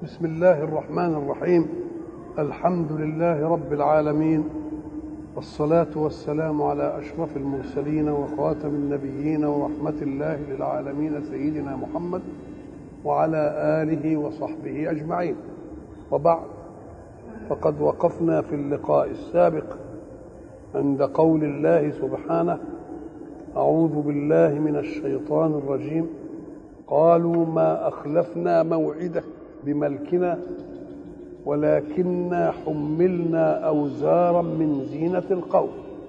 بسم الله الرحمن الرحيم الحمد لله رب العالمين والصلاة والسلام على أشرف المرسلين وخاتم النبيين ورحمة الله للعالمين سيدنا محمد وعلى آله وصحبه أجمعين وبعد فقد وقفنا في اللقاء السابق عند قول الله سبحانه أعوذ بالله من الشيطان الرجيم قالوا ما أخلفنا موعده بملكنا ولكنا حملنا أوزارا من زينة القوم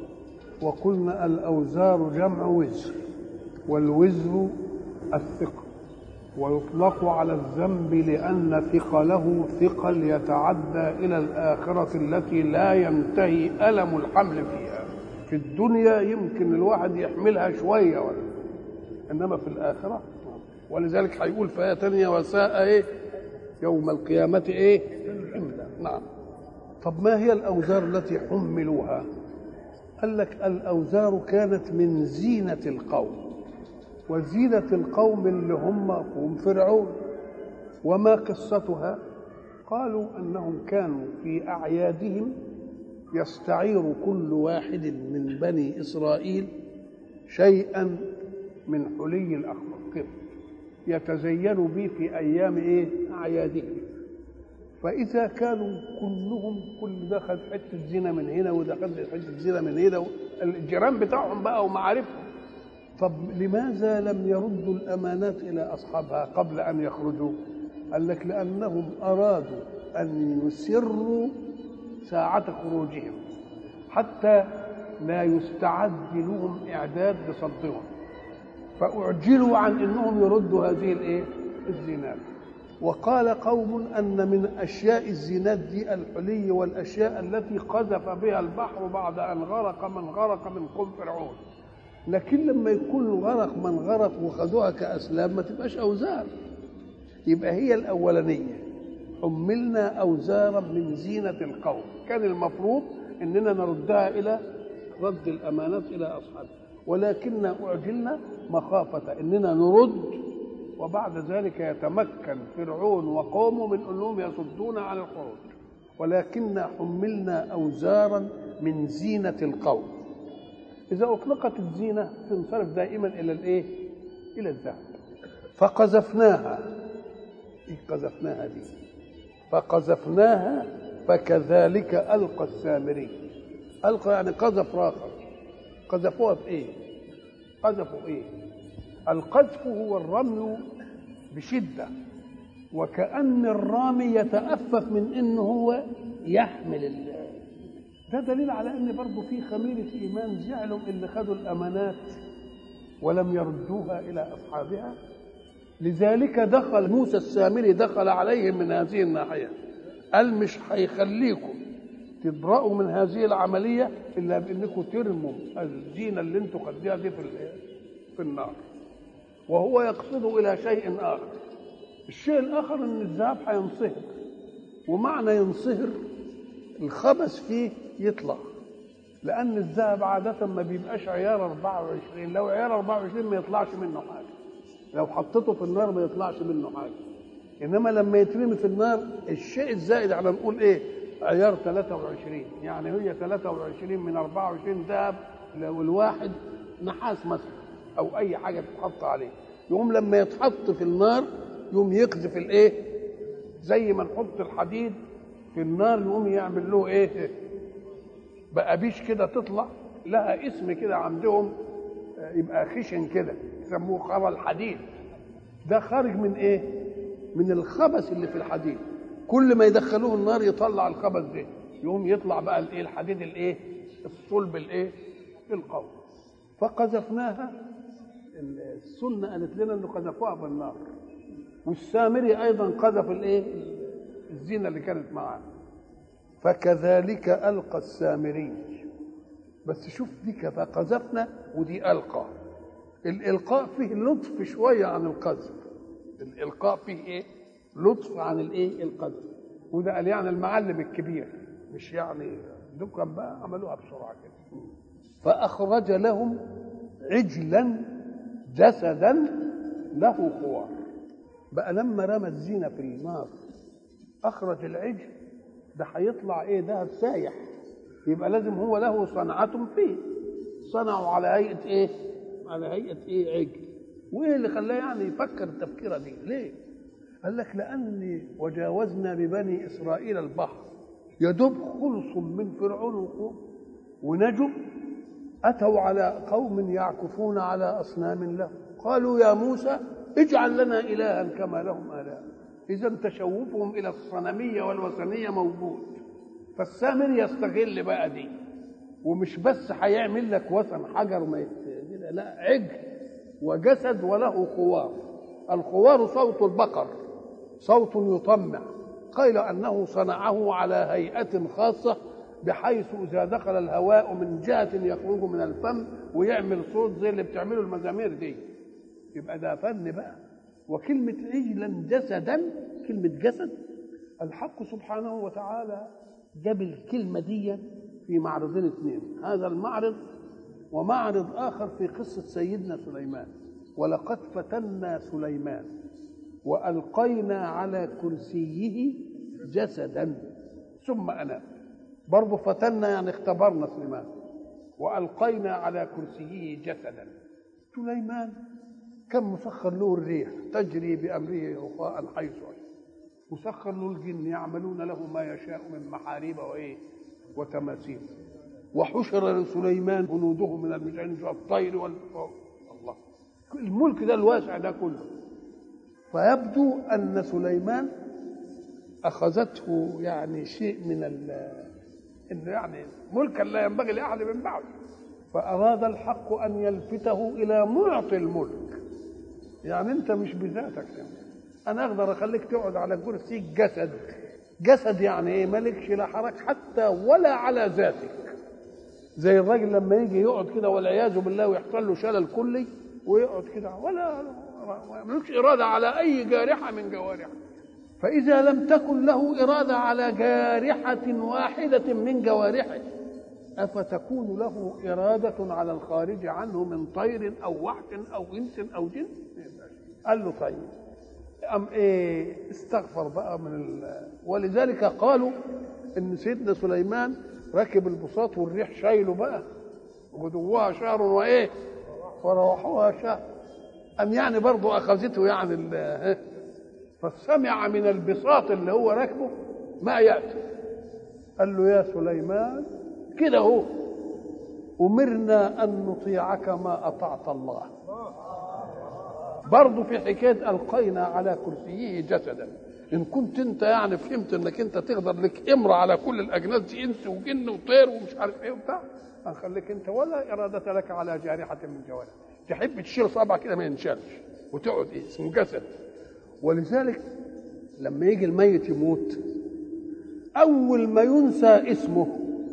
وقلنا الأوزار جمع وزر والوزر الثقل ويطلق على الذنب لأن ثقله ثقل يتعدى إلى الآخرة التي لا ينتهي ألم الحمل فيها في الدنيا يمكن الواحد يحملها شوية ولا إنما في الآخرة ولذلك هيقول في آية تانية وساء إيه يوم القيامة إيه حملا نعم طب ما هي الأوزار التي حملوها قال لك الأوزار كانت من زينة القوم وزينة القوم اللي هم قوم فرعون وما قصتها قالوا أنهم كانوا في أعيادهم يستعير كل واحد من بني إسرائيل شيئا من حلي الأخضر يتزين به في أيام إيه أعيادهم فإذا كانوا كلهم كل ده خد حتة زينة من هنا وده خد حتة زينة من هنا الجيران بتاعهم بقى ومعارفهم طب لماذا لم يردوا الأمانات إلى أصحابها قبل أن يخرجوا قال لك لأنهم أرادوا أن يسروا ساعة خروجهم حتى لا يستعد لهم إعداد لصدهم فأعجلوا عن أنهم يردوا هذه الإيه؟ الزينات وقال قوم أن من أشياء الزينات دي الحلي والأشياء التي قذف بها البحر بعد أن غرق من غرق من قوم فرعون لكن لما يكون غرق من غرق وخدوها كأسلام ما تبقاش أوزار يبقى هي الأولانية حملنا أوزارا من زينة القوم كان المفروض أننا نردها إلى رد الأمانات إلى أصحابها ولكن أعجلنا مخافة أننا نرد وبعد ذلك يتمكن فرعون وقومه من أنهم يصدون عن الخروج ولكن حملنا أوزارا من زينة القوم إذا أطلقت الزينة تنصرف دائما إلى الإيه؟ إلى الذهب فقذفناها إيه قذفناها دي؟ فقذفناها فكذلك ألقى السامري ألقى يعني قذف راخر قذفوها بإيه؟ قذفوا إيه؟ القذف هو الرمي بشدة وكأن الرامي يتأفف من إنه هو يحمل ال ده دليل على ان برضه في خميره ايمان زعلوا اللي خدوا الامانات ولم يردوها الى اصحابها لذلك دخل موسى السامري دخل عليهم من هذه الناحيه قال مش هيخليكم تبرأوا من هذه العمليه الا بانكم ترموا الزينه اللي انتم خديها دي في في النار وهو يقصد الى شيء اخر الشيء الاخر ان الذهب هينصهر ومعنى ينصهر الخبث فيه يطلع لأن الذهب عادة ما بيبقاش عيار 24 لو عيار 24 ما يطلعش منه حاجة لو حطيته في النار ما يطلعش منه حاجة إنما لما يترمي في النار الشيء الزائد على نقول إيه عيار 23 يعني هي 23 من 24 ذهب لو الواحد نحاس مثلا أو أي حاجة تتحط عليه يقوم لما يتحط في النار يقوم يقذف الإيه زي ما نحط الحديد في النار يقوم يعمل له ايه بقى بيش كده تطلع لها اسم كده عندهم يبقى خشن كده يسموه خرى الحديد ده خارج من ايه من الخبث اللي في الحديد كل ما يدخلوه النار يطلع الخبث ده يقوم يطلع بقى الايه الحديد الايه الصلب الايه القوي فقذفناها السنه قالت لنا انه قذفوها بالنار والسامري ايضا قذف الايه الزينه اللي كانت معاه فكذلك القى السامري بس شوف دي فقذفنا ودي القى الالقاء فيه لطف شويه عن القذف الالقاء فيه ايه لطف عن الايه القذف وده قال يعني المعلم الكبير مش يعني دكان بقى عملوها بسرعه كده فاخرج لهم عجلا جسدا له خوار بقى لما رمى الزينه في النار اخرج العجل ده هيطلع ايه دهب سايح يبقى لازم هو له صنعة فيه صنعوا على هيئة ايه على هيئة ايه عجل وايه اللي خلاه يعني يفكر التفكيرة دي ليه قال لك لأن وجاوزنا ببني إسرائيل البحر يدب خلص من فرعون وقوم ونجوا أتوا على قوم يعكفون على أصنام لهم قالوا يا موسى اجعل لنا إلها كما لهم آلهة إذا تشوفهم إلى الصنمية والوثنية موجود فالسامر يستغل بقى دي ومش بس هيعمل لك وثن حجر ما يت... لا عجل وجسد وله خوار الخوار صوت البقر صوت يطمع قيل انه صنعه على هيئه خاصه بحيث اذا دخل الهواء من جهه يخرج من الفم ويعمل صوت زي اللي بتعمله المزامير دي يبقى ده فن بقى وكلمه عجلا جسدا كلمه جسد الحق سبحانه وتعالى جاب الكلمه دي في معرضين اثنين هذا المعرض ومعرض اخر في قصه سيدنا سليمان ولقد فتنا سليمان والقينا على كرسيه جسدا ثم اناب برضه فتنا يعني اختبرنا سليمان والقينا على كرسيه جسدا سليمان كان مسخر له الريح تجري بامره رخاء حيث مسخر له الجن يعملون له ما يشاء من محاريب وايه وتماثيل وحشر لسليمان جنوده من المجان والطير وال الله الملك ده الواسع ده كله فيبدو ان سليمان اخذته يعني شيء من ال انه يعني ملكا لا ينبغي لاحد من بعده فاراد الحق ان يلفته الى معطي الملك يعني انت مش بذاتك يعني. انا اقدر اخليك تقعد على كرسي جسد جسد يعني ايه مالكش لا حرج حتى ولا على ذاتك زي الراجل لما يجي يقعد كده والعياذ بالله ويحصل له شلل كلي ويقعد كده ولا ملوش إرادة على أي جارحة من جوارحه فإذا لم تكن له إرادة على جارحة واحدة من جوارحه أفتكون له إرادة على الخارج عنه من طير أو وحش أو إنس أو جن قال له طيب أم إيه استغفر بقى من ال... ولذلك قالوا إن سيدنا سليمان ركب البساط والريح شايله بقى غدوها شهر وإيه وروحوها شهر أم يعني برضه أخذته يعني ال... فسمع من البساط اللي هو راكبه ما يأتي قال له يا سليمان كده هو أمرنا أن نطيعك ما أطعت الله برضه في حكاية ألقينا على كرسيه جسدا إن كنت أنت يعني فهمت إنك أنت تقدر لك إمرة على كل الأجناس دي إنس وجن وطير ومش عارف إيه وبتاع هنخليك أنت ولا إرادة لك على جارحة من جوارح تحب تشيل صابع كده ما ينشالش وتقعد إيه اسمه جسد ولذلك لما يجي الميت يموت أول ما ينسى اسمه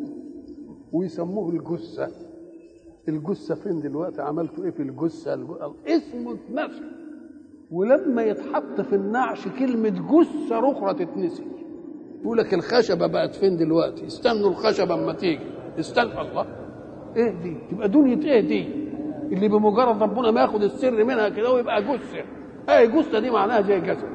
ويسموه الجثة الجثة فين دلوقتي عملتوا ايه في الجثة اسمه اتنسى ولما يتحط في النعش كلمة جثة أخرى تتنسي يقول لك الخشبة بقت فين دلوقتي استنوا الخشبة اما تيجي استنى الله ايه دي تبقى دنيا ايه دي اللي بمجرد ربنا ما ياخد السر منها كده ويبقى جثة ايه جثة دي معناها زي جسد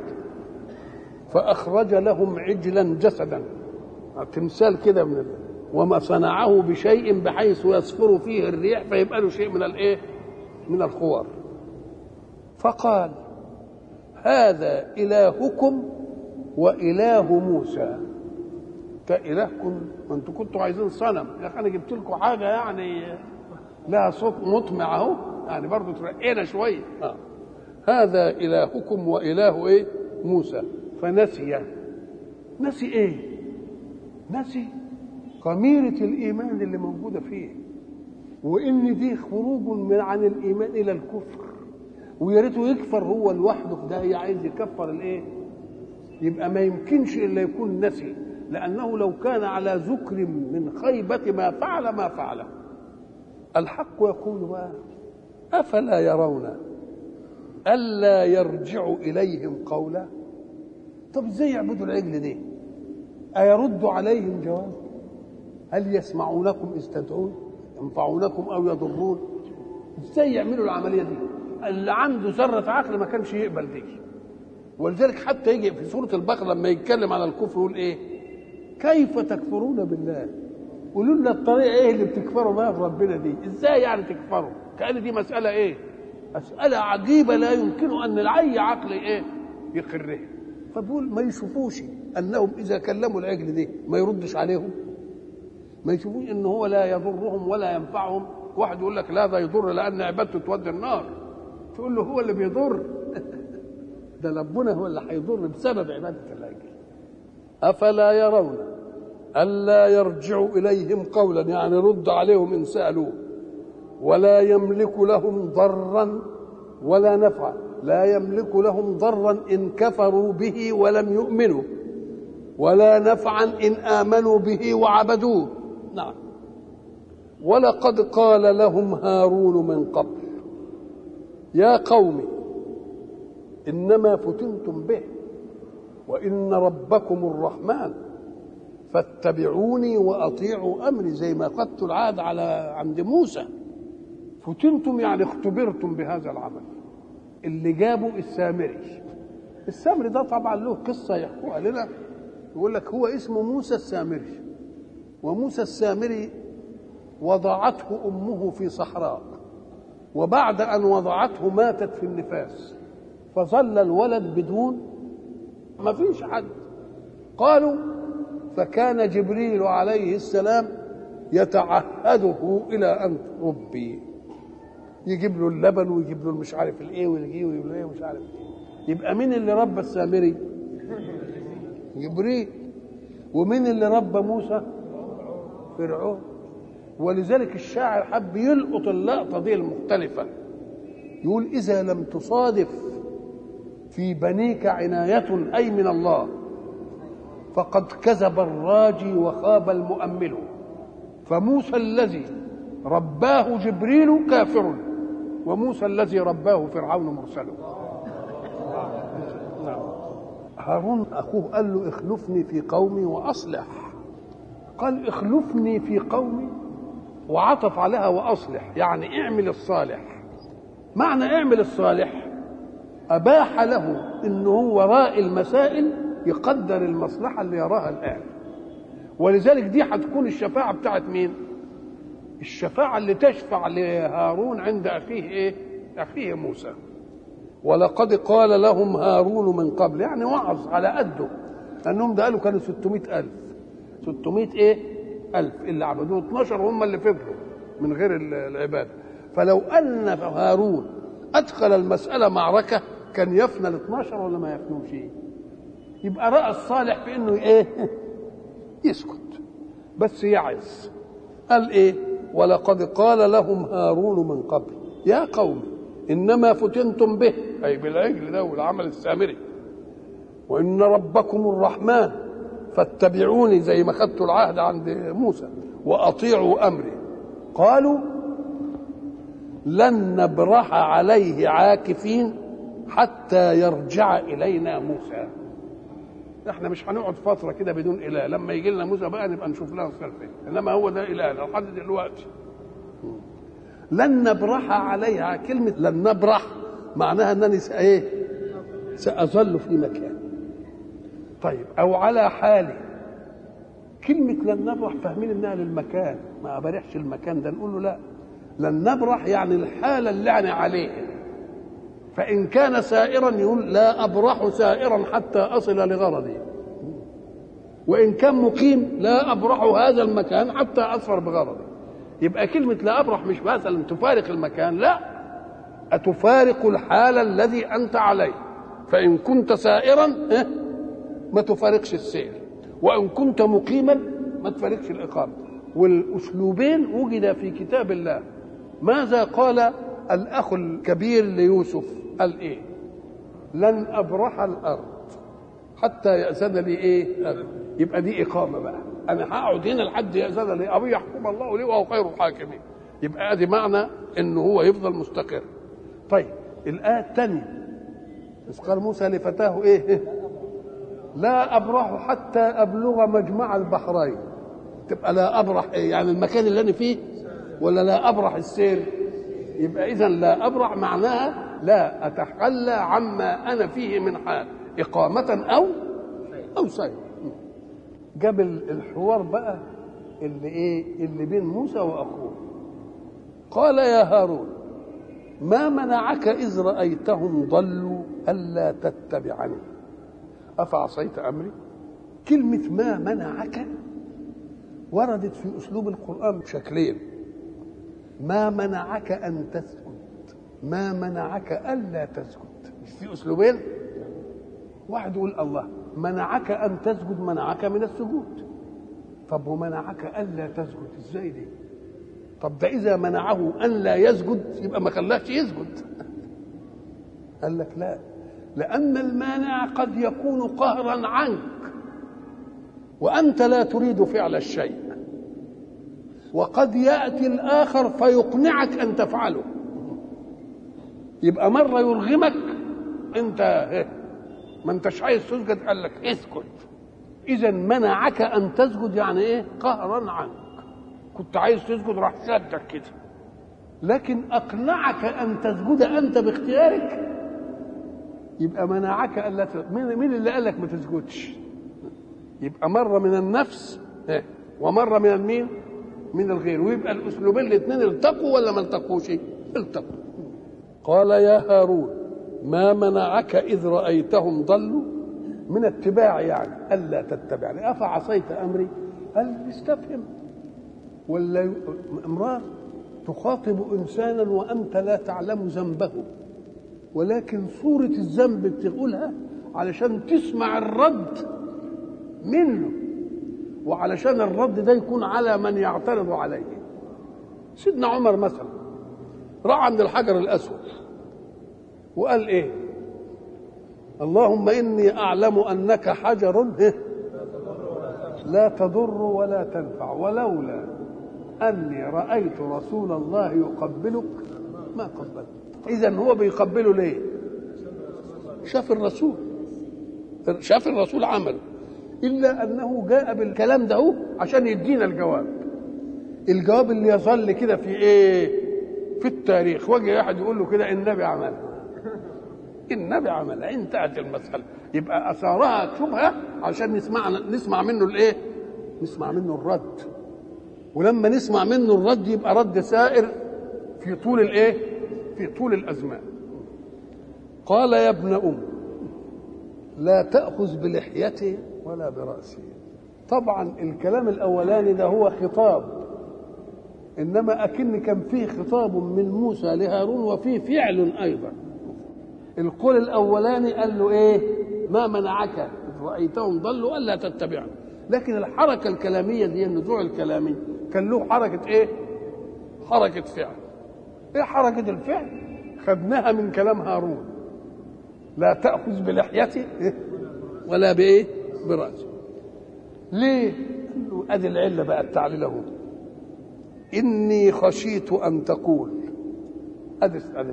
فأخرج لهم عجلا جسدا تمثال كده من الله وما صنعه بشيء بحيث يصفر فيه الريح فيبقى له شيء من الايه؟ من الخوار. فقال: هذا إلهكم وإله موسى. ده إلهكم ما انتوا كنتوا عايزين صنم، يا أخي أنا جبت لكم حاجة يعني لها صوت مطمع أهو، يعني برضه ترقينا شوية. آه. هذا إلهكم وإله إيه؟ موسى، فنسي. نسي إيه؟ نسي خميرة الإيمان اللي موجودة فيه وإن دي خروج من عن الإيمان إلى الكفر ويا ريته يكفر هو لوحده في ده عايز يكفر الإيه؟ يبقى ما يمكنش إلا يكون نسي لأنه لو كان على ذكر من خيبة ما فعل ما فعله الحق يقول بقى أفلا يرون ألا يرجع إليهم قولا طب ازاي يعبدوا العجل دي أيرد عليهم جواب هل يسمعونكم إذ تدعون ينفعونكم أو يضرون ازاي يعملوا العملية دي اللي عنده ذرة عقل ما كانش يقبل دي ولذلك حتى يجي في سوره البقره لما يتكلم على الكفر يقول ايه كيف تكفرون بالله قولوا لنا الطريقه ايه اللي بتكفروا بها في ربنا دي ازاي يعني تكفروا كان دي مساله ايه مساله عجيبه لا يمكن ان اي عقل ايه يقرها فبقول ما يشوفوش انهم اذا كلموا العجل دي ما يردش عليهم ما يشوفوش ان هو لا يضرهم ولا ينفعهم واحد يقول لك لا ده يضر لان عبادته تودي النار تقول له هو اللي بيضر ده ربنا هو اللي هيضر بسبب عباده العجل افلا يرون الا يرجع اليهم قولا يعني رد عليهم ان سالوه ولا يملك لهم ضرا ولا نفعا لا يملك لهم ضرا ان كفروا به ولم يؤمنوا ولا نفعا ان امنوا به وعبدوه نعم ولقد قال لهم هارون من قبل يا قوم انما فتنتم به وان ربكم الرحمن فاتبعوني واطيعوا امري زي ما اخذتوا العهد على عند موسى فتنتم يعني اختبرتم بهذا العمل اللي جابوا السامري السامري ده طبعا له قصه يحكوها لنا يقول لك هو اسمه موسى السامري وموسى السامري وضعته امه في صحراء وبعد ان وضعته ماتت في النفاس فظل الولد بدون ما فيش حد قالوا فكان جبريل عليه السلام يتعهده الى ان ربي يجيب له اللبن ويجيب له مش عارف الايه ويجي ويجيب له ايه ومش عارف ايه يبقى مين اللي ربى السامري جبريل ومين اللي ربى موسى فرعون ولذلك الشاعر حب يلقط اللقطه دي المختلفه يقول اذا لم تصادف في بنيك عنايه اي من الله فقد كذب الراجي وخاب المؤمل فموسى الذي رباه جبريل كافر وموسى الذي رباه فرعون مرسل هارون اخوه قال له اخلفني في قومي واصلح قال اخلفني في قومي وعطف عليها واصلح يعني اعمل الصالح معنى اعمل الصالح اباح له ان هو وراء المسائل يقدر المصلحه اللي يراها الان ولذلك دي هتكون الشفاعه بتاعت مين الشفاعه اللي تشفع لهارون عند اخيه ايه اخيه موسى ولقد قال لهم هارون من قبل يعني وعظ على قده لانهم ده قالوا كانوا 600 ألف 600 ايه ألف اللي عبدوه 12 هم اللي فضلوا من غير العباده فلو ان هارون ادخل المساله معركه كان يفنى ال 12 ولا ما يفنوش يبقى راى الصالح في انه ايه يسكت بس يعز قال ايه ولقد قال لهم هارون من قبل يا قوم انما فتنتم به اي بالعجل ده والعمل السامري وان ربكم الرحمن فاتبعوني زي ما خدتوا العهد عند موسى واطيعوا امري قالوا لن نبرح عليه عاكفين حتى يرجع الينا موسى احنا مش هنقعد فتره كده بدون اله لما يجي لنا موسى بقى نبقى نشوف لها الخلفيه انما هو ده اله لحد دلوقتي لن نبرح عليها كلمه لن نبرح معناها انني ايه ساظل في مكان طيب او على حالي كلمة لن نبرح فاهمين انها للمكان ما برحش المكان ده نقول له لا لن نبرح يعني الحالة اللي انا عليها فإن كان سائرا يقول لا أبرح سائرا حتى أصل لغرضي وإن كان مقيم لا أبرح هذا المكان حتى أظفر بغرضي يبقى كلمة لا أبرح مش مثلا تفارق المكان لا أتفارق الحال الذي أنت عليه فإن كنت سائرا ما تفارقش السير وإن كنت مقيما ما تفارقش الإقامة والأسلوبين وجد في كتاب الله ماذا قال الأخ الكبير ليوسف قال إيه لن أبرح الأرض حتى يأذن لي إيه أبي. يبقى دي إقامة بقى أنا هقعد هنا لحد يأذن لي أبي يحكم الله لي وهو خير الحاكمين يبقى ادي معنى إنه هو يفضل مستقر طيب الآية الثانية إذ قال موسى لفتاه إيه لا أبرح حتى أبلغ مجمع البحرين تبقى لا أبرح إيه يعني المكان اللي أنا فيه ولا لا أبرح السير يبقى إذا لا أبرح معناها لا أتخلى عما أنا فيه من حال إقامة أو أو سير جاب الحوار بقى اللي إيه اللي بين موسى وأخوه قال يا هارون ما منعك إذ رأيتهم ضلوا ألا تتبعني أفعصيت أمري كلمة ما منعك وردت في أسلوب القرآن بشكلين ما منعك أن تسجد ما منعك ألا تسجد مش في أسلوبين واحد يقول الله منعك أن تسجد منعك من السجود طب ومنعك ألا تسجد ازاي دي طب ده إذا منعه أن لا يسجد يبقى ما خلاش يسجد قال لك لا لأن المانع قد يكون قهرا عنك وأنت لا تريد فعل الشيء وقد يأتي الآخر فيقنعك أن تفعله يبقى مرة يرغمك أنت ما أنتش عايز تسجد قال لك اسكت إذا منعك أن تسجد يعني إيه قهرا عنك كنت عايز تسجد راح شدك كده لكن أقنعك أن تسجد أنت باختيارك يبقى منعك ألا تسجد مين اللي قال لك ما تسجدش يبقى مرة من النفس ومرة من المين من الغير ويبقى الأسلوبين الاثنين التقوا ولا ما التقوش التقوا قال يا هارون ما منعك إذ رأيتهم ضلوا من اتباع يعني ألا تتبعني أفعصيت أمري هل استفهم ولا امرأة تخاطب إنسانا وأنت لا تعلم ذنبه ولكن صورة الذنب بتقولها علشان تسمع الرد منه وعلشان الرد ده يكون على من يعترض عليه سيدنا عمر مثلا راح عند الحجر الأسود وقال إيه اللهم إني أعلم أنك حجر لا تضر ولا تنفع ولولا أني رأيت رسول الله يقبلك ما قبلت إذا هو بيقبله ليه شاف الرسول شاف الرسول عمله إلا أنه جاء بالكلام ده عشان يدينا الجواب الجواب اللي يظل كده في إيه في التاريخ وجه واحد يقول له كده النبي عمل النبي عمل انتهت المسألة يبقى أثارها شبهة عشان نسمع نسمع منه الإيه نسمع منه الرد ولما نسمع منه الرد يبقى رد سائر في طول الايه في طول الازمان قال يا ابن ام لا تاخذ بلحيته ولا براسه طبعا الكلام الاولاني ده هو خطاب انما اكن كان فيه خطاب من موسى لهارون وفيه فعل ايضا القول الاولاني قال له ايه ما منعك اذ رايتهم ضلوا الا تتبعني لكن الحركه الكلاميه دي النزوع الكلامي كان له حركه ايه حركه فعل ايه حركه الفعل خدناها من كلام هارون لا تاخذ بلحيته ولا بايه براسه ليه ادي العله بقى التعليل اهو اني خشيت ان تقول ادي ادي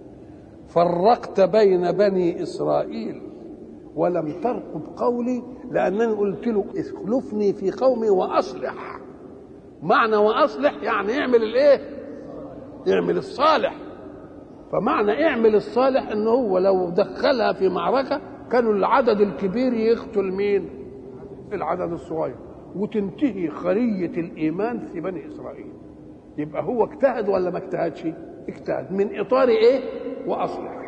فرقت بين بني اسرائيل ولم ترقب قولي لانني قلت له اخلفني في قومي واصلح معنى واصلح يعني اعمل الايه اعمل الصالح فمعنى اعمل الصالح ان هو لو دخلها في معركه كانوا العدد الكبير يقتل مين العدد الصغير وتنتهي خريه الايمان في بني اسرائيل يبقى هو اجتهد ولا ما اجتهدش اجتهد من اطار ايه واصلح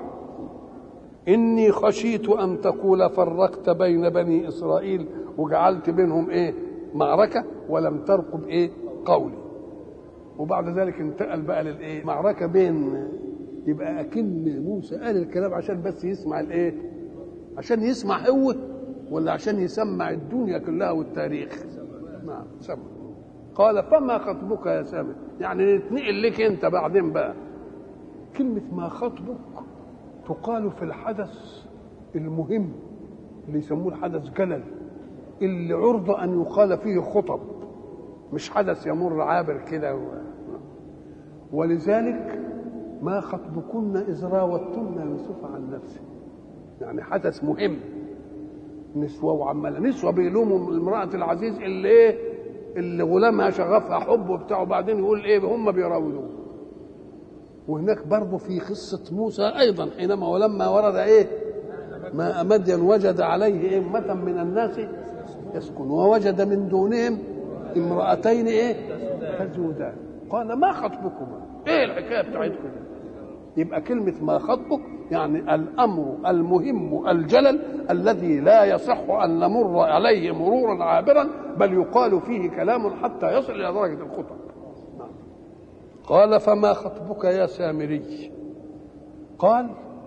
اني خشيت ان تقول فرقت بين بني اسرائيل وجعلت بينهم ايه معركه ولم ترقب ايه قولي وبعد ذلك انتقل بقى للايه معركه بين يبقى اكن موسى قال الكلام عشان بس يسمع الايه عشان يسمع هو ولا عشان يسمع الدنيا كلها والتاريخ نعم سمع قال فما خطبك يا سامي يعني نتنقل لك انت بعدين بقى كلمه ما خطبك تقال في الحدث المهم اللي يسموه الحدث جلل اللي عرض ان يقال فيه خطب مش حدث يمر عابر كده و... ولذلك ما خطبكن اذ راوتن يوسف عن نفسه يعني حدث مهم نسوة وعمالة نسوة بيلوموا امرأة العزيز اللي ايه اللي غلامها شغفها حب وبتاع وبعدين يقول ايه هم بيراودوه وهناك برضه في قصة موسى أيضا حينما ولما ورد إيه ماء مدين وجد عليه أمة من الناس يسكن ووجد من دونهم امرأتين إيه تزودان قال ما خطبكما إيه الحكاية بتاعتكم يبقى كلمة ما خطبك يعني الأمر المهم الجلل الذي لا يصح أن نمر عليه مرورا عابرا بل يقال فيه كلام حتى يصل إلى درجة الخطب قال فما خطبك يا سامري قال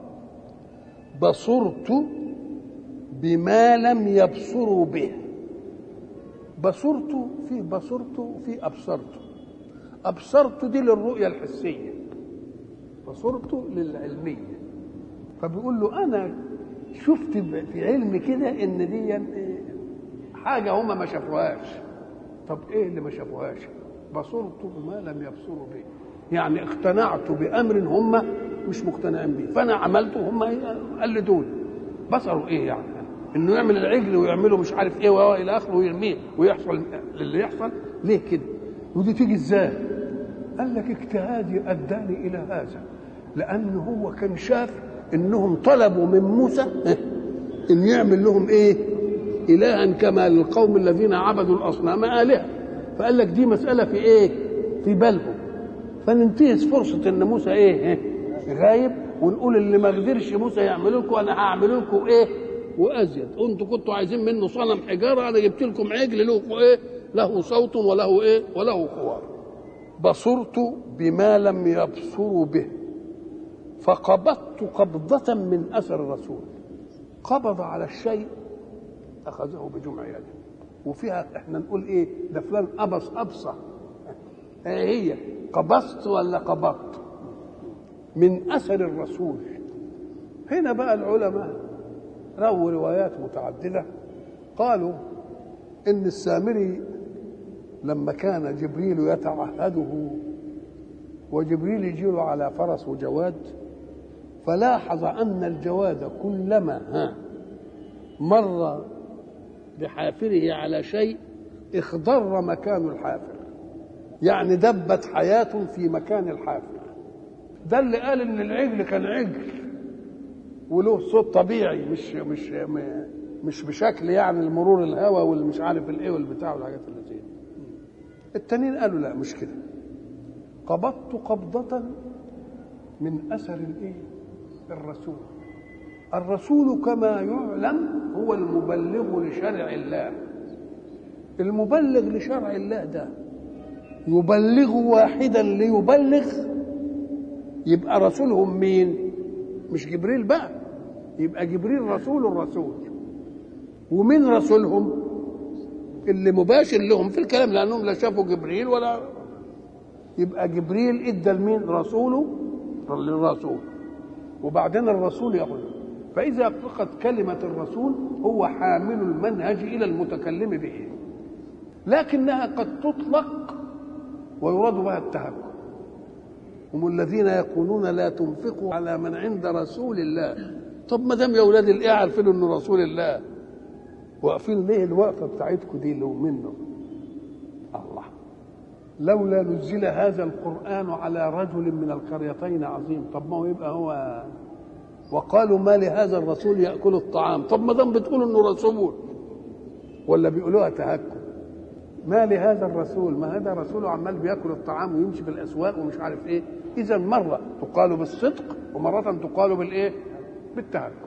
بصرت بما لم يبصروا به بصرت في بصرت في أبصرت أبصرت دي للرؤية الحسية بصرت للعلمية فبيقول له أنا شفت في علم كده إن دي حاجة هما ما شافوهاش طب إيه اللي ما شافوهاش بصرت بما لم يبصروا به يعني اقتنعت بأمر هم مش مقتنعين به فأنا عملته هم قلدوني بصروا إيه يعني انه يعمل العجل ويعمله مش عارف ايه والى اخره ويرميه ويحصل اللي يحصل ليه كده ودي تيجي ازاي قال لك اجتهادي اداني الى هذا لان هو كان شاف انهم طلبوا من موسى ان يعمل لهم ايه الها كما للقوم الذين عبدوا الاصنام الهه فقال لك دي مساله في ايه في بالهم فننتهز فرصه ان موسى ايه غايب ونقول اللي ما قدرش موسى يعمل لكم انا هعمل لكم ايه وازيد انتوا كنتوا عايزين منه صنم حجاره انا جبت لكم عجل له ايه له صوت وله ايه وله خوار بصرت بما لم يبصروا به فقبضت قبضة من أثر الرسول قبض على الشيء أخذه بجمع يده وفيها احنا نقول ايه ده فلان أبص أبصى ايه هي قبضت ولا قبضت من أثر الرسول هنا بقى العلماء رووا روايات متعددة قالوا إن السامري لما كان جبريل يتعهده وجبريل يجيله على فرس وجواد فلاحظ أن الجواد كلما ها مر بحافره على شيء اخضر مكان الحافر يعني دبت حياة في مكان الحافر ده اللي قال ان العجل كان عجل وله صوت طبيعي مش مش مش بشكل يعني المرور الهواء واللي مش عارف الايه والبتاع والحاجات اللي زي التانيين قالوا لا مش كده قبضت قبضة من أثر الإيه؟ الرسول الرسول كما يعلم هو المبلغ لشرع الله المبلغ لشرع الله ده يبلغ واحدا ليبلغ يبقى رسولهم مين مش جبريل بقى يبقى جبريل رسول الرسول ومين رسولهم اللي مباشر لهم في الكلام لانهم لا شافوا جبريل ولا يبقى جبريل ادى لمين رسوله للرسول وبعدين الرسول يقول فاذا اطلقت كلمه الرسول هو حامل المنهج الى المتكلم به لكنها قد تطلق ويراد بها التهكم هم الذين يقولون لا تنفقوا على من عند رسول الله طب ما دام يا اولاد الايه عارفين انه رسول الله واقفين ليه الوقفه بتاعتكم دي اللي منه الله لولا نزل هذا القران على رجل من القريتين عظيم طب ما هو يبقى هو وقالوا ما لهذا الرسول ياكل الطعام طب ما دام بتقولوا انه رسول ولا بيقولوها تهكم ما لهذا الرسول ما هذا رسول عمال بياكل الطعام ويمشي في الاسواق ومش عارف ايه اذا مره تقال بالصدق ومره تقال بالايه بالتهكم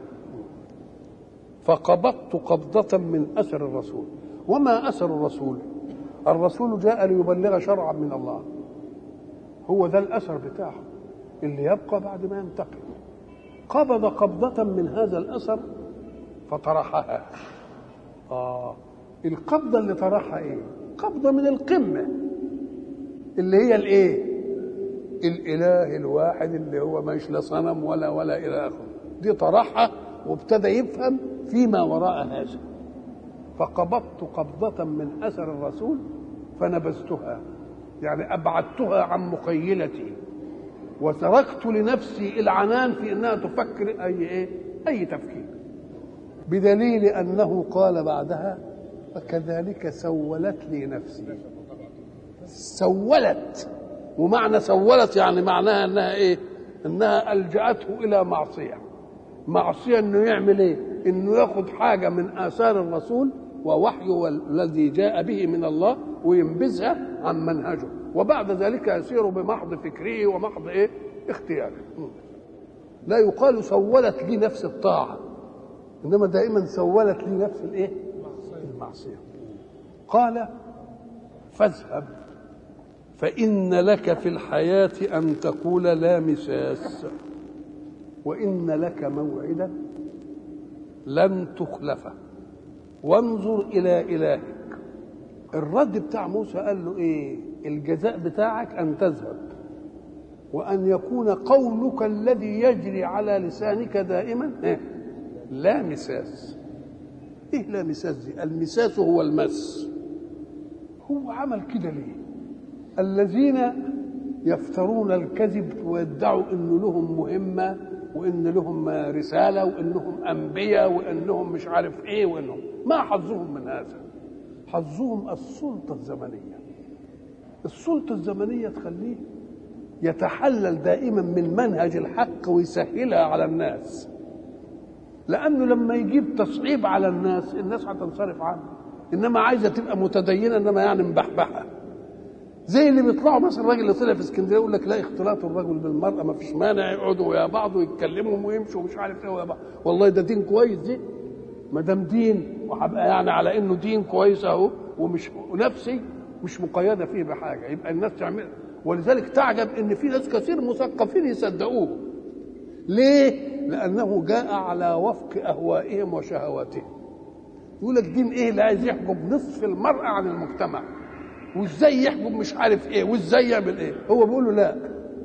فقبضت قبضة من أثر الرسول وما أثر الرسول الرسول جاء ليبلغ شرعا من الله هو ده الأثر بتاعه اللي يبقى بعد ما ينتقل قبض قبضة من هذا الأثر فطرحها آه القبضة اللي طرحها إيه قبضة من القمة اللي هي الإيه الإله الواحد اللي هو مش لا صنم ولا ولا إلى آخره دي طرحها وابتدى يفهم فيما وراء هذا فقبضت قبضة من أثر الرسول فنبذتها يعني أبعدتها عن مخيلتي وتركت لنفسي العنان في أنها تفكر أي إيه أي تفكير بدليل أنه قال بعدها فكذلك سولت لي نفسي سولت ومعنى سولت يعني معناها أنها إيه أنها ألجأته إلى معصية معصية أنه يعمل إيه انه ياخد حاجه من اثار الرسول ووحيه الذي جاء به من الله وينبذها عن منهجه وبعد ذلك يسير بمحض فكره ومحض ايه اختياره لا يقال سولت لي نفس الطاعه انما دائما سولت لي نفس الايه المعصيه قال فاذهب فإن لك في الحياة أن تقول لا مساس وإن لك موعدا لن تخلفه وانظر إلى إلهك الرد بتاع موسى قال له إيه الجزاء بتاعك أن تذهب وأن يكون قولك الذي يجري على لسانك دائما إيه؟ لا مساس إيه لا مساس دي المساس هو المس هو عمل كده ليه الذين يفترون الكذب ويدعوا ان لهم مهمه وان لهم رساله وانهم انبياء وانهم مش عارف ايه وانهم ما حظهم من هذا حظهم السلطه الزمنيه السلطه الزمنيه تخليه يتحلل دائما من منهج الحق ويسهلها على الناس لانه لما يجيب تصعيب على الناس الناس هتنصرف عنه انما عايزه تبقى متدينه انما يعني مبحبحه زي اللي بيطلعوا مثلا الراجل اللي طلع في اسكندريه يقول لك لا اختلاط الرجل بالمراه ما فيش مانع يقعدوا ويا بعض ويتكلموا ويمشوا ومش عارف ايه ويا بعض والله ده دين كويس دي ما دام دين وهبقى يعني على انه دين كويس اهو ومش ونفسي مش مقيده فيه بحاجه يبقى الناس تعمل ولذلك تعجب ان في ناس كثير مثقفين يصدقوه ليه؟ لانه جاء على وفق اهوائهم وشهواتهم يقول لك دين ايه اللي عايز يحجب نصف المراه عن المجتمع وازاي يحجب مش عارف ايه وازاي يعمل ايه هو بيقول له لا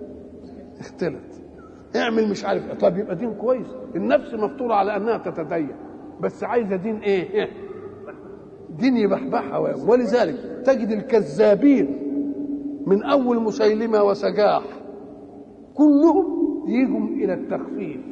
اختلط اعمل مش عارف ايه طب يبقى دين كويس النفس مفطوره على انها تتدين بس عايزه دين ايه دين يبحبحها ولذلك تجد الكذابين من اول مسيلمه وسجاح كلهم يجوا الى التخفيف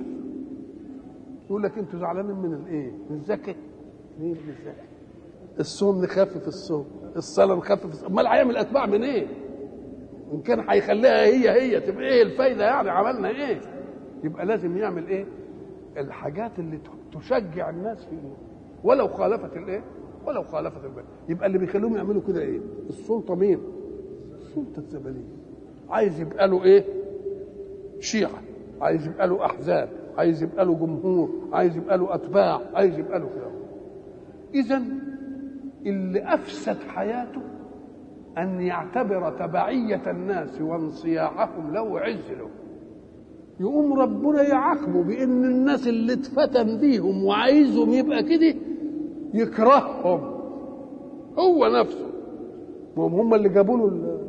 يقول لك انتوا زعلانين من الايه من الزكاه مين من الزكاه الصوم نخفف الصوم الصلاه نخفف الصوم امال هيعمل اتباع من ايه ان كان هيخليها هي هي تبقى ايه الفايده يعني عملنا ايه يبقى لازم يعمل ايه الحاجات اللي تشجع الناس في ولو خالفت الايه ولو خالفت البلد يبقى اللي بيخليهم يعملوا كده ايه السلطه مين السلطه الزبليه عايز يبقى له ايه شيعه عايز يبقى له احزاب عايز يبقى له جمهور عايز يبقى له اتباع عايز يبقى له كده اذا اللي افسد حياته ان يعتبر تبعيه الناس وانصياعهم له عز له يقوم ربنا يعاقبه بان الناس اللي اتفتن بيهم وعايزهم يبقى كده يكرههم هو نفسه وهم هم اللي جابوا له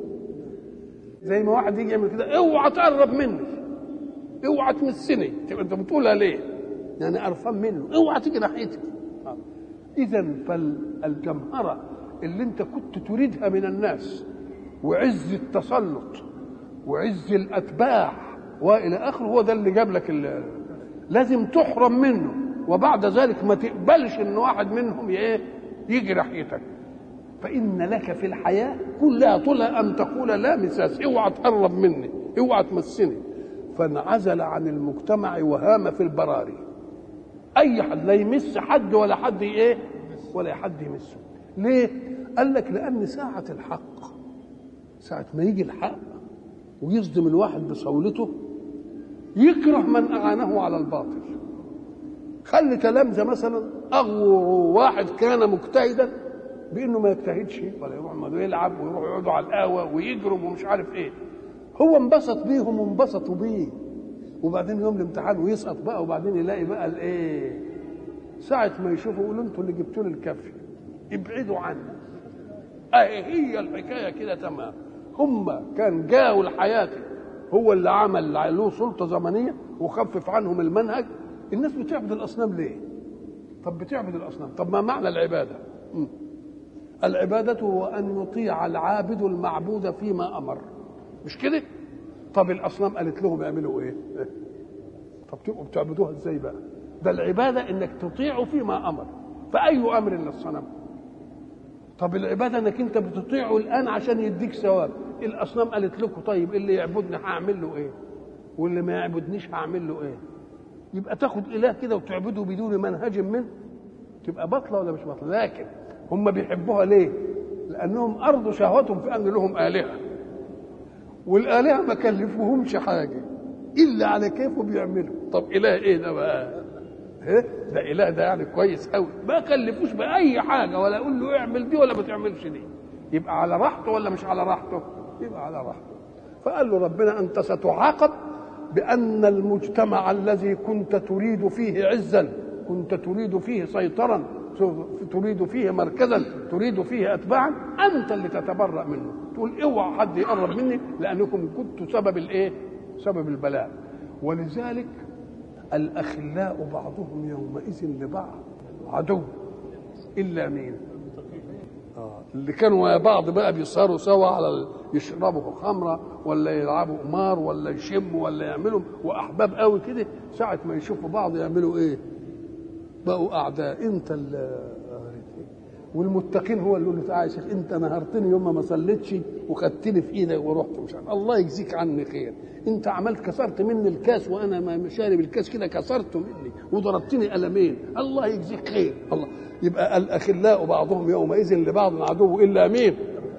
زي ما واحد يجي يعمل كده اوعى تقرب مني اوعى تمسني تبقى انت بتقولها ليه؟ يعني قرفان منه اوعى تيجي ناحيتي اذا فالجمهره اللي انت كنت تريدها من الناس وعز التسلط وعز الاتباع والى اخره هو ده اللي جاب لك لازم تحرم منه وبعد ذلك ما تقبلش ان واحد منهم ايه يجي ناحيتك فان لك في الحياه كلها طولها ان تقول لا مساس اوعى تقرب مني اوعى تمسني فانعزل عن المجتمع وهام في البراري اي حد لا يمس حد ولا حد ايه ولا حد يمسه ليه قال لك لان ساعه الحق ساعه ما يجي الحق ويصدم الواحد بصولته يكره من اعانه على الباطل خلي تلامذه مثلا اغوا واحد كان مجتهدا بانه ما يجتهدش ولا يروح يلعب ويروح يقعدوا على القهوه ويجرب ومش عارف ايه هو انبسط بيهم وانبسطوا بيه وبعدين يوم الامتحان ويسقط بقى وبعدين يلاقي بقى الايه ساعة ما يشوفوا يقولوا انتوا اللي جبتوا لي الكافي ابعدوا عني اهي هي الحكاية كده تمام هم كان جاوا لحياتي هو اللي عمل له سلطة زمنية وخفف عنهم المنهج الناس بتعبد الأصنام ليه؟ طب بتعبد الأصنام طب ما معنى العبادة؟ م. العبادة هو أن يطيع العابد المعبود فيما أمر مش كده؟ طب الأصنام قالت لهم يعملوا إيه؟ طب تبقوا بتعبدوها إزاي بقى؟ ده العبادة إنك تطيعه فيما أمر فأي أمر للصنم؟ طب العبادة إنك أنت بتطيعه الآن عشان يديك ثواب الأصنام قالت لكم طيب اللي يعبدني هعمل له إيه؟ واللي ما يعبدنيش هعمل له إيه؟ يبقى تاخد اله كده وتعبده بدون منهج منه تبقى بطله ولا مش بطله لكن هم بيحبوها ليه لانهم ارضوا شهوتهم في ان لهم الهه والالهه ما كلفوهمش حاجه الا على كيفه بيعملوا طب اله ايه ده بقى إيه؟ ده اله ده يعني كويس قوي ما كلفوش باي حاجه ولا اقول له اعمل دي ولا ما تعملش دي يبقى على راحته ولا مش على راحته يبقى على راحته فقال له ربنا انت ستعاقب بان المجتمع الذي كنت تريد فيه عزا كنت تريد فيه سيطرا تريد فيه مركزا تريد فيه اتباعا انت اللي تتبرأ منه تقول اوعى حد يقرب مني لانكم كنتوا سبب الايه سبب البلاء ولذلك الاخلاء بعضهم يومئذ لبعض عدو الا مين آه. اللي كانوا يا بعض بقى بيسهروا سوا على ال... يشربوا خمره ولا يلعبوا قمار ولا يشموا ولا يعملوا واحباب قوي كده ساعه ما يشوفوا بعض يعملوا ايه؟ بقوا اعداء انت اللي والمتقين هو اللي يقول له تعالى يا شيخ انت نهرتني يوم ما صليتش وخدتني في ايدك ورحت مش عارف الله يجزيك عني خير انت عملت كسرت مني الكاس وانا ما شارب الكاس كده كسرته مني وضربتني قلمين الله يجزيك خير الله يبقى الاخلاء بعضهم يومئذ لبعض عدو الا مين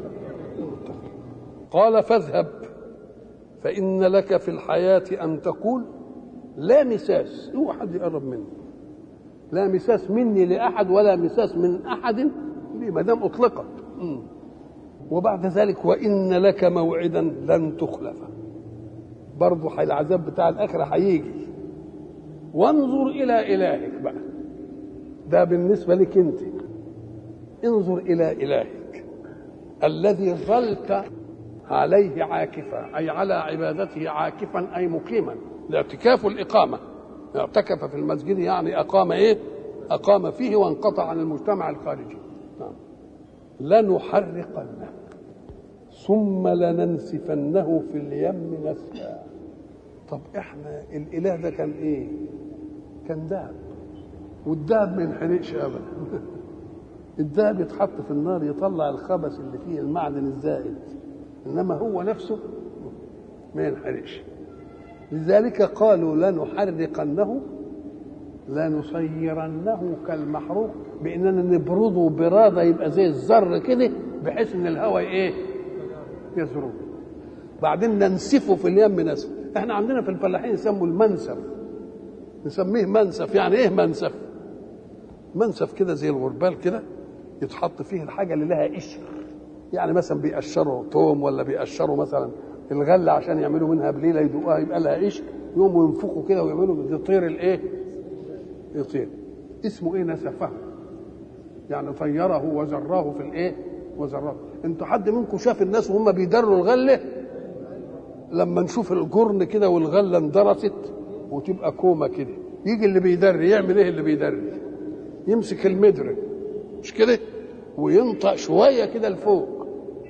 قال فاذهب فان لك في الحياه ان تقول لا مساس هو حد يقرب مني لا مساس مني لاحد ولا مساس من احد ما دام اطلقت وبعد ذلك وان لك موعدا لن تخلفه برضه العذاب بتاع الاخره هيجي وانظر الى الهك بقى ده بالنسبه لك انت انظر الى الهك الذي ظلت عليه عاكفا اي على عبادته عاكفا اي مقيما الاعتكاف الاقامه اعتكف في المسجد يعني اقام ايه اقام فيه وانقطع عن المجتمع الخارجي نعم لنحرقنه ثم لننسفنه في اليم نسفا طب احنا الاله ده كان ايه كان دهب والدهب ما ينحرقش ابدا الدهب يتحط في النار يطلع الخبث اللي فيه المعدن الزائد انما هو نفسه ما ينحرقش لذلك قالوا لنحرقنه لنصيرنه كالمحروق باننا نبرده براده يبقى زي الذر كده بحيث ان الهواء ايه يزرد بعدين ننسفه في اليم نسف احنا عندنا في الفلاحين يسموا المنسف نسميه منسف يعني ايه منسف منسف كده زي الغربال كده يتحط فيه الحاجه اللي لها قشر يعني مثلا بيقشروا توم ولا بيقشروا مثلا الغله عشان يعملوا منها بليله يدوقوها يبقى لها قشر يقوموا ينفخوا كده ويعملوا يطير الايه؟ يطير اسمه ايه نسفه يعني طيره وزراه في الايه؟ وزراه انتوا حد منكم شاف الناس وهم بيدروا الغله لما نشوف الجرن كده والغله اندرست وتبقى كومه كده يجي اللي بيدري يعمل ايه اللي بيدري يمسك المدر مش كده وينطق شويه كده لفوق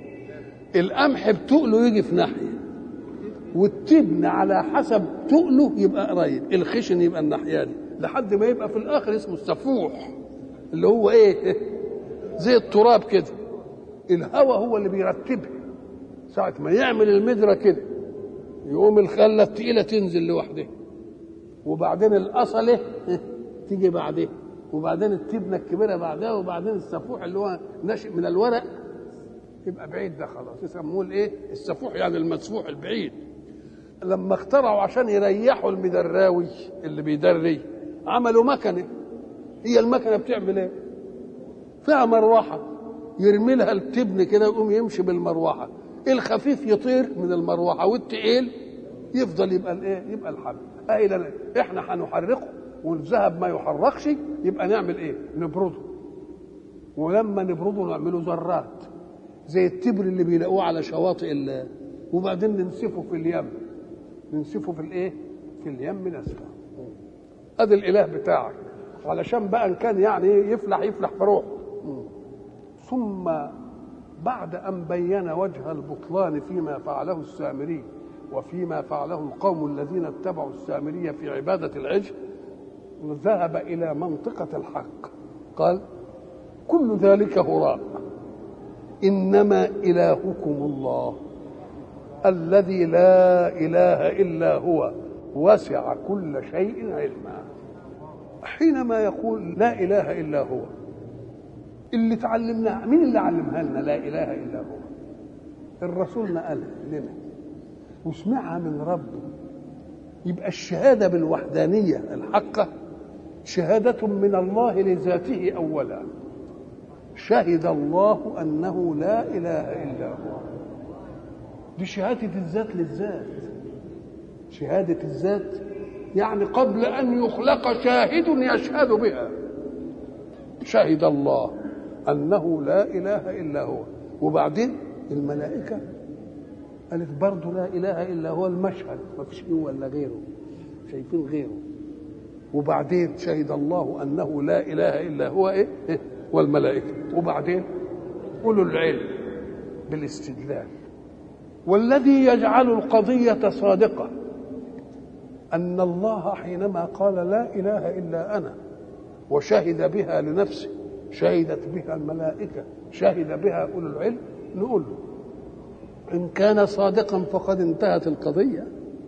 القمح بتقله يجي في ناحيه والتبن على حسب تقله يبقى قريب الخشن يبقى الناحيه دي لحد ما يبقى في الاخر اسمه السفوح اللي هو ايه زي التراب كده الهواء هو اللي بيرتبها ساعة ما يعمل المدرة كده يقوم الخلة التقيلة تنزل لوحدها وبعدين الأصلة تيجي بعدها وبعدين التبنة الكبيرة بعدها وبعدين السفوح اللي هو ناشئ من الورق يبقى بعيد ده خلاص يسموه الايه؟ السفوح يعني المسفوح البعيد لما اخترعوا عشان يريحوا المدراوي اللي بيدري عملوا مكنه هي المكنه بتعمل ايه؟ فيها مروحه يرمي لها التبن كده يقوم يمشي بالمروحه الخفيف يطير من المروحه والتقيل يفضل يبقى الايه؟ يبقى الحبل اهي احنا هنحرقه والذهب ما يحرقش يبقى نعمل ايه؟ نبرده ولما نبرده نعمله ذرات زي التبر اللي بيلاقوه على شواطئ ال وبعدين ننسفه في اليم ننسفه في الايه؟ في اليم نسفه ادي الاله بتاعك علشان بقى ان كان يعني يفلح يفلح في روحه ثم بعد ان بين وجه البطلان فيما فعله السامري وفيما فعله القوم الذين اتبعوا السامري في عباده العجل ذهب الى منطقه الحق قال كل ذلك هراء انما الهكم الله الذي لا اله الا هو وسع كل شيء علما حينما يقول لا اله الا هو اللي تعلمناه مين اللي علمها لنا لا اله الا هو الرسول نقل لنا وسمعها من ربه يبقى الشهاده بالوحدانيه الحقه شهاده من الله لذاته اولا شهد الله انه لا اله الا هو دي شهاده الذات للذات شهاده الذات يعني قبل ان يخلق شاهد يشهد بها شهد الله انه لا اله الا هو وبعدين الملائكه قالت برضه لا اله الا هو المشهد ما فيش هو الا غيره شايفين غيره وبعدين شهد الله انه لا اله الا هو ايه والملائكه وبعدين اولو العلم بالاستدلال والذي يجعل القضيه صادقه ان الله حينما قال لا اله الا انا وشهد بها لنفسه شهدت بها الملائكه شهد بها اولو العلم نقول له ان كان صادقا فقد انتهت القضيه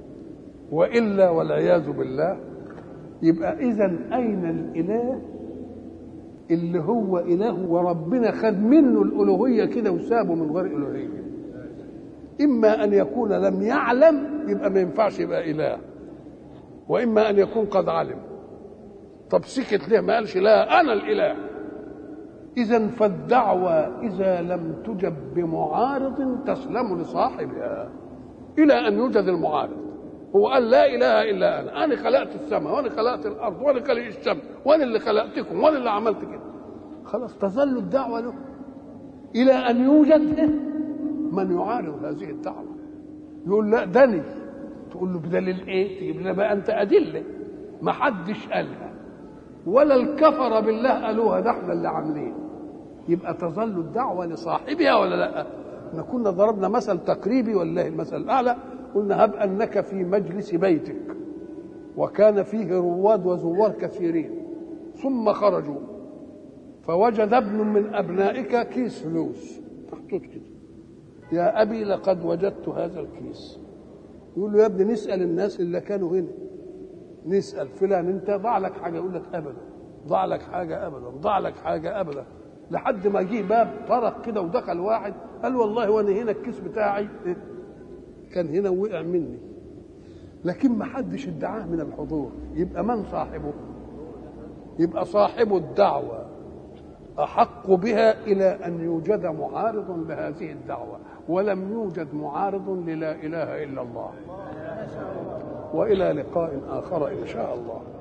والا والعياذ بالله يبقى اذا اين الاله اللي هو اله وربنا خد منه الالوهيه كده وسابه من غير الوهيه اما ان يكون لم يعلم يبقى ما ينفعش يبقى اله واما ان يكون قد علم طب سكت ليه ما قالش لا انا الاله اذا فالدعوه اذا لم تجب بمعارض تسلم لصاحبها الى ان يوجد المعارض هو قال لا اله الا انا انا خلقت السماء وانا خلقت الارض وانا خلق الشمس وانا اللي خلقتكم وانا اللي عملت كده خلاص تظل الدعوه له الى ان يوجد من يعارض هذه الدعوه يقول لا دني تقول له بدليل ايه تجيب لنا بقى انت ادله ما حدش قالها ولا الكفر بالله قالوها ده احنا اللي عاملين يبقى تظل الدعوه لصاحبها ولا لا احنا كنا ضربنا مثل تقريبي والله المثل الاعلى قلنا هب انك في مجلس بيتك وكان فيه رواد وزوار كثيرين ثم خرجوا فوجد ابن من ابنائك كيس فلوس محطوط كده يا ابي لقد وجدت هذا الكيس يقول له يا ابني نسال الناس اللي كانوا هنا نسال فلان انت ضاع لك حاجه يقول لك ابدا ضاع لك حاجه ابدا ضاع لك حاجه ابدا لحد ما جه باب طرق كده ودخل واحد قال والله وانا هنا الكيس بتاعي كان هنا وقع مني لكن ما حدش ادعاه من الحضور يبقى من صاحبه يبقى صاحب الدعوة أحق بها إلى أن يوجد معارض لهذه الدعوة ولم يوجد معارض للا إله إلا الله وإلى لقاء آخر إن شاء الله